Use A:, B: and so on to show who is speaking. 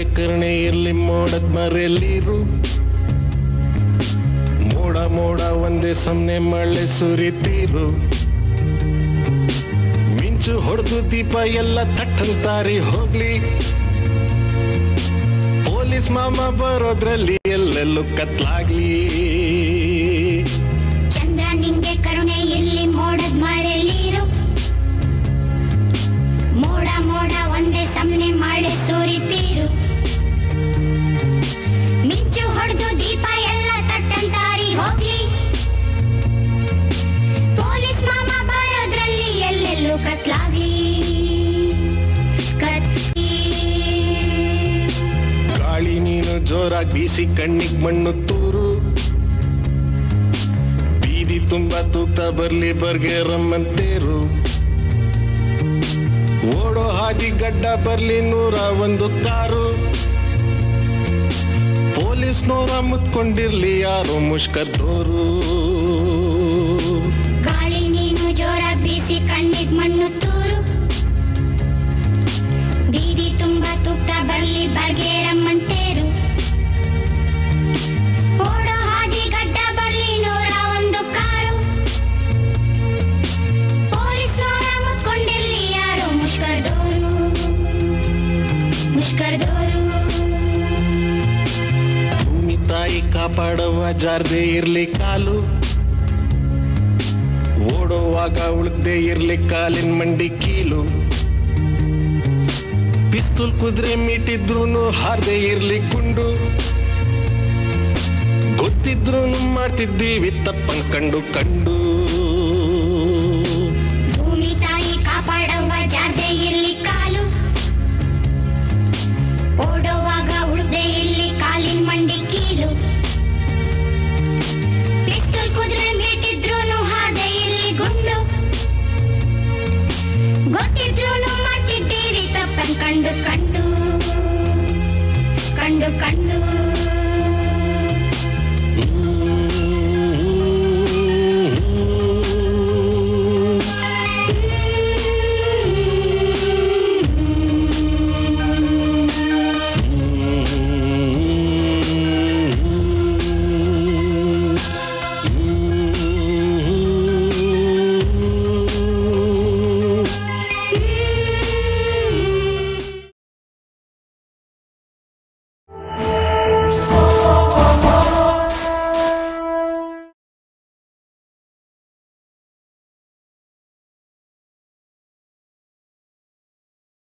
A: ನಿಂಗೆ ಕರುಣೆ ಇರ್ಲಿ ಮೋಡದ್ ಮರೆಯಲ್ಲಿರು ಮೋಡ ಮೋಡ ಒಂದೇ ಸೊನ್ನೆ ಮಳೆ ಸುರಿತೀರು ಮಿಂಚು ಹೊಡೆದು ದೀಪ ಎಲ್ಲ ತಟ್ಟಂತಾರಿ ಹೋಗ್ಲಿ ಪೊಲೀಸ್ ಮಾಮ ಬರೋದ್ರಲ್ಲಿ ಎಲ್ಲೆಲ್ಲೂ ಕತ್ಲಾಗ್ಲಿ
B: ಚಂದ್ರ ನಿಂಗೆ ಕರುಣೆ ಇಲ್ಲಿ ಮೋಡದ್ ಮರೆಯಲ್ಲಿರು ಮೋಡ ಮೋಡ ಒಂದೇ ಸಮ್ನೆ ಮಳೆ ಸುರಿತೀರು ಮಿಂಚು ಹೊಡೆದು ದೀಪ ಎಲ್ಲ ತಟ್ಟಂತಾರಿ ಹೋಗ್ಲಿ ಪೊಲೀಸ್ ಮಾಮ ಬರೋದ್ರಲ್ಲಿ ಎಲ್ಲೆಲ್ಲೂ ಕತ್ಲಾಗ್ಲಿ ಕತ್ಲಿ
A: ಗಾಳಿ ನೀನು ಜೋರಾಗಿ ಬೀಸಿ ಕಣ್ಣಿಗ್ ಮಣ್ಣು ತೂರು ಬೀದಿ ತುಂಬಾ ತೂತ ಬರ್ಲಿ ಬರ್ಗೆ ರಮ್ಮಂತೇರು ಓಡೋ ಹಾದಿ ಗಡ್ಡ ಬರ್ಲಿ ನೂರ ಒಂದು ಕಾರು ಪೊಲೀಸ್ನೋರ ಮುತ್ಕೊಂಡಿರ್ಲಿ ಯಾರು ಮುಷ್ಕರ್ದೋರು
B: ಗಾಳಿ ನೀನು ಜೋರಾಗಿ ಬೀಸಿ ಕಣ್ಣಿಗ್ ಮಣ್ಣು ತೂರು ಬೀದಿ ತುಂಬ ತುಪ್ಪ ಬರ್ಲಿ ಬರ್ಗೇರಮ್ಮಂತೇರು ಓಡೋ ಹಾದಿ ಗಡ್ಡ ಬರ್ಲಿ ನೂರ ಒಂದು ಕಾರು ಪೊಲೀಸ್ನವರ ಮುತ್ಕೊಂಡಿರ್ಲಿ ಯಾರು ಮುಷ್ಕರ್ದೋರು ಮುಷ್ಕರ್ದೋರು
A: ಭೂಮಿ ತಾಯಿ ಕಾಪಾಡುವ ಜಾರ್ದೆ ಇರ್ಲಿ ಕಾಲು ಓಡುವಾಗ ಉಳ್ದೇ ಇರ್ಲಿ ಕಾಲಿನ ಮಂಡಿ ಕೀಲು ಪಿಸ್ತೂಲ್ ಕುದ್ರೆ ಮೀಟಿದ್ರೂನು ಹಾರ್ದೆ ಇರ್ಲಿ ಗುಂಡು ಗೊತ್ತಿದ್ರೂನು ಮಾಡ್ತಿದ್ದೀವಿ ತಪ್ಪನ್ ಕಂಡು ಕಂಡು
B: ಭೂಮಿ ತಾಯಿ ಕಾಪಾಡುವ ಜಾರ್ದೆ ಇರ್ಲಿ ಕಾಲು ಓಡುವಾಗ ಉಳ್ದೆ ಇಲ್ಲಿ ಕಾಲಿನ ಮಂಡಿ ಕೀಲು ಪಿಸ್ತೂಲ್ ಕುದುರೆ ಮೀಟಿದ್ರೂನು ಹಾದೆ ಇಲ್ಲಿ ಗುಂಡು ಗೊತ್ತಿದ್ರೂನು ಮಾಡ್ತಿದ್ದೀವಿ ತಪ್ಪನ್ ಕಂಡು ಕಂಡು ಕಂಡು ಕಂಡು